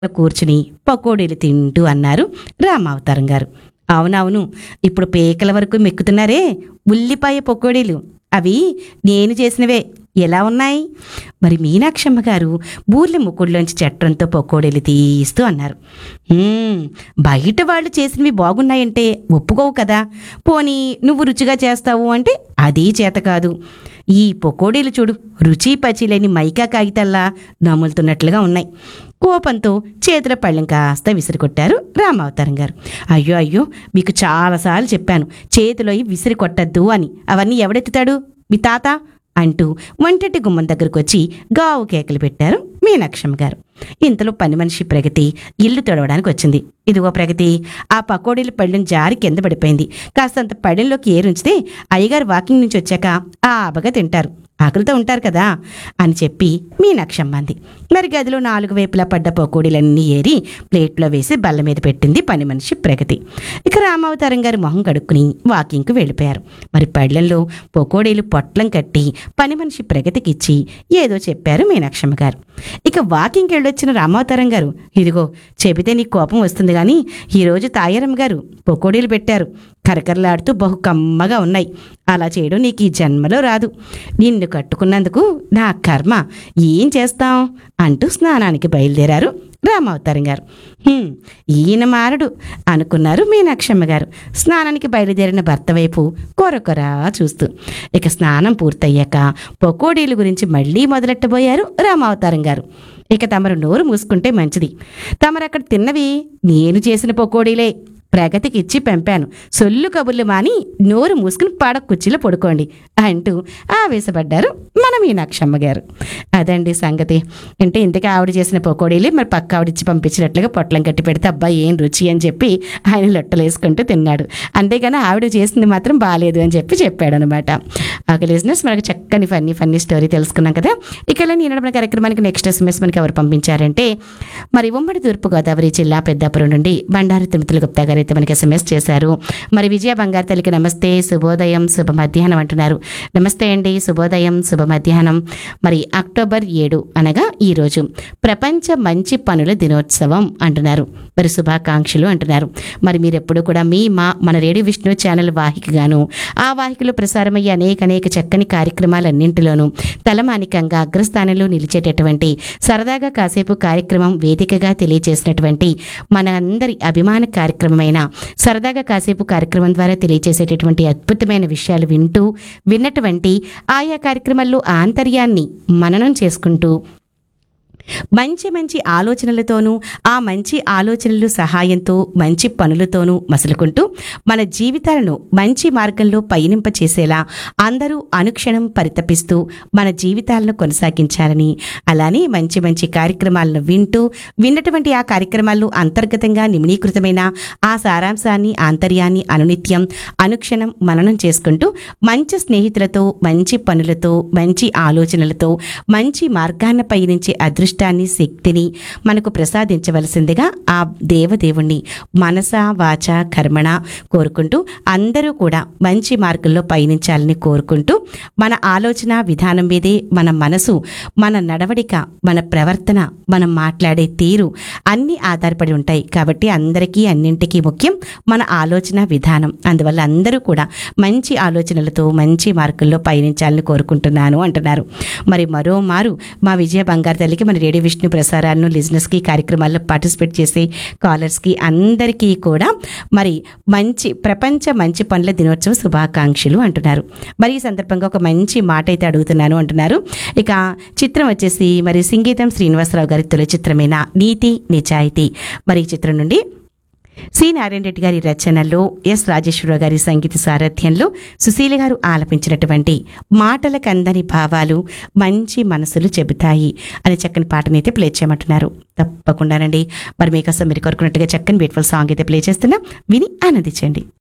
కూర్చుని పకోడీలు తింటూ అన్నారు రామావతారం గారు అవునవును ఇప్పుడు పేకల వరకు మెక్కుతున్నారే ఉల్లిపాయ పకోడీలు అవి నేను చేసినవే ఎలా ఉన్నాయి మరి మీనాక్షమ్మ గారు బూర్ల ముక్కుడులోంచి చట్రంతో పకోడీలు తీస్తూ అన్నారు "హ్మ్, బయట వాళ్ళు చేసినవి బాగున్నాయంటే ఒప్పుకోవు కదా పోనీ నువ్వు రుచిగా చేస్తావు అంటే అదీ చేత కాదు ఈ పకోడీలు చూడు రుచి పచి లేని మైకా కాగితల్లా నములుతున్నట్లుగా ఉన్నాయి కోపంతో చేతుల పళ్ళెం కాస్త విసిరికొట్టారు రామావతారం గారు అయ్యో అయ్యో మీకు చాలాసార్లు చెప్పాను చేతిలో విసిరి కొట్టద్దు అని అవన్నీ ఎవడెత్తుతాడు మీ తాత అంటూ వంటటి గుమ్మం దగ్గరకు వచ్చి గావు కేకలు పెట్టారు మీనాక్షమ్మ గారు ఇంతలో పని మనిషి ప్రగతి ఇల్లు తొడవడానికి వచ్చింది ఇదిగో ప్రగతి ఆ పకోడీల పళ్ళెం జారి కింద పడిపోయింది కాస్తంత పళ్ళెంలోకి ఏరుంచితే అయ్యగారు వాకింగ్ నుంచి వచ్చాక ఆ ఆబగా తింటారు ఆకలితో ఉంటారు కదా అని చెప్పి మీనాక్షమ్మ అంది మరి గదిలో నాలుగు వైపులా పడ్డ పకోడీలన్నీ ఏరి ప్లేట్లో వేసి బల్ల మీద పెట్టింది పని మనిషి ప్రగతి ఇక రామావతారం గారు మొహం కడుక్కుని వాకింగ్కి వెళ్ళిపోయారు మరి పళ్ళెంలో పకోడీలు పొట్లం కట్టి పని మనిషి ప్రగతికి ఇచ్చి ఏదో చెప్పారు మీనాక్షమ్మ గారు ఇక వాకింగ్కి వెళ్ళొచ్చిన రామావతారం గారు ఇదిగో చెబితే నీకు కోపం వస్తుంది కానీ ఈరోజు తాయారమ్మ గారు పకోడీలు పెట్టారు కరకరలాడుతూ బహు కమ్మగా ఉన్నాయి అలా చేయడం నీకు ఈ జన్మలో రాదు నిన్ను కట్టుకున్నందుకు నా కర్మ ఏం చేస్తాం అంటూ స్నానానికి బయలుదేరారు రామావతారం గారు "హ్మ్, ఈయన మారడు అనుకున్నారు మీనాక్షమ్మ గారు స్నానానికి బయలుదేరిన భర్త వైపు కొరకొరా చూస్తూ ఇక స్నానం పూర్తయ్యాక పకోడీల గురించి మళ్ళీ మొదలెట్టబోయారు రామావతారం గారు ఇక తమరు నోరు మూసుకుంటే మంచిది తమరు అక్కడ తిన్నవి నేను చేసిన పకోడీలే ప్రగతికి ఇచ్చి పంపాను సొల్లు కబుర్లు మాని నోరు మూసుకుని పాడ కుర్చీలో పడుకోండి అంటూ ఆవేశపడ్డారు మన మీనాక్షమ్మ గారు అదండి సంగతి అంటే ఇంతకీ ఆవిడ చేసిన పకోడీలే మరి పక్క ఆవిడ ఇచ్చి పంపించినట్లుగా పొట్లం కట్టి పెడితే అబ్బాయి ఏం రుచి అని చెప్పి ఆయన లొట్టలు వేసుకుంటూ తిన్నాడు అంతేగాని ఆవిడ చేసింది మాత్రం బాగాలేదు అని చెప్పి చెప్పాడు అనమాట ఒక లిజినెస్ మనకు చక్కని ఫన్నీ ఫన్నీ స్టోరీ తెలుసుకున్నాం కదా ఇక ఇలా నేను మన కార్యక్రమానికి నెక్స్ట్ ఎస్ఎంఎస్ మనకి ఎవరు పంపించారంటే మరి ఉమ్మడి తూర్పుగోదావరి జిల్లా పెద్దాపురం నుండి బండారు తిరుమతుల గుప్తా గారు అయితే మనకి ఎస్ఎంఎస్ చేశారు మరి విజయ బంగారు తల్లికి నమస్తే శుభోదయం శుభ మధ్యాహ్నం అంటున్నారు నమస్తే అండి శుభోదయం శుభ మధ్యాహ్నం మరి అక్టోబర్ ఏడు అనగా ఈరోజు ప్రపంచ మంచి పనుల దినోత్సవం అంటున్నారు మరి శుభాకాంక్షలు అంటున్నారు మరి మీరు ఎప్పుడు కూడా మీ మా మన రేడియో విష్ణు ఛానల్ వాహికగాను ఆ వాహికలో ప్రసారమయ్యే అనేక అనేక చక్కని కార్యక్రమాలన్నింటిలోనూ తలమానికంగా అగ్రస్థానంలో నిలిచేటటువంటి సరదాగా కాసేపు కార్యక్రమం వేదికగా తెలియజేసినటువంటి మన అందరి అభిమాన కార్యక్రమమైన సరదాగా కాసేపు కార్యక్రమం ద్వారా తెలియజేసేటటువంటి అద్భుతమైన విషయాలు వింటూ విన్నటువంటి ఆయా కార్యక్రమాల్లో ఆంతర్యాన్ని మననం చేసుకుంటూ మంచి మంచి ఆలోచనలతోనూ ఆ మంచి ఆలోచనలు సహాయంతో మంచి పనులతోనూ మసులుకుంటూ మన జీవితాలను మంచి మార్గంలో పయనింప చేసేలా అందరూ అనుక్షణం పరితపిస్తూ మన జీవితాలను కొనసాగించాలని అలానే మంచి మంచి కార్యక్రమాలను వింటూ విన్నటువంటి ఆ కార్యక్రమాల్లో అంతర్గతంగా నిమిడీకృతమైన ఆ సారాంశాన్ని ఆంతర్యాన్ని అనునిత్యం అనుక్షణం మననం చేసుకుంటూ మంచి స్నేహితులతో మంచి పనులతో మంచి ఆలోచనలతో మంచి మార్గాన్న పయనించే అదృష్టాన్ని శక్తిని మనకు ప్రసాదించవలసిందిగా ఆ దేవదేవుణ్ణి మనస వాచ కర్మణ కోరుకుంటూ అందరూ కూడా మంచి మార్గంలో పయనించాలని కోరుకుంటూ మన ఆలోచన విధానం మీదే మన మనసు మన నడవడిక మన ప్రవర్తన మనం మాట్లాడే తీరు అన్నీ ఆధారపడి ఉంటాయి కాబట్టి అందరికీ అన్నింటికీ ముఖ్యం మన ఆలోచన విధానం అందువల్ల అందరూ కూడా మంచి ఆలోచనలతో మంచి మార్గంలో పయనించాలని కోరుకుంటున్నాను అంటున్నారు మరి మరో మారు మా విజయ బంగారు తల్లికి మన రేడియో విష్ణు ప్రసారాలను లిజినెస్కి కార్యక్రమాల్లో పార్టిసిపేట్ చేసే కాలర్స్కి అందరికీ కూడా మరి మంచి ప్రపంచ మంచి పనుల దినోత్సవ శుభాకాంక్షలు అంటున్నారు మరి ఈ సందర్భంగా ఒక మంచి మాట అయితే అడుగుతున్నాను అంటున్నారు ఇక చిత్రం వచ్చేసి మరి సంగీతం శ్రీనివాసరావు గారి తొలి చిత్రమైన నీతి నిజాయితీ మరి ఈ చిత్రం నుండి సి నారాయణ రెడ్డి గారి రచనలో ఎస్ రాజేశ్వరరావు గారి సంగీత సారథ్యంలో సుశీల గారు ఆలపించినటువంటి మాటల కందని భావాలు మంచి మనసులు చెబుతాయి అనే చక్కని పాటని అయితే ప్లే చేయమంటున్నారు తప్పకుండానండి మరి మీకోసం మీరు కోరుకున్నట్టుగా చక్కని బ్యూటిఫుల్ సాంగ్ అయితే ప్లే చేస్తున్నా విని ఆనందించండి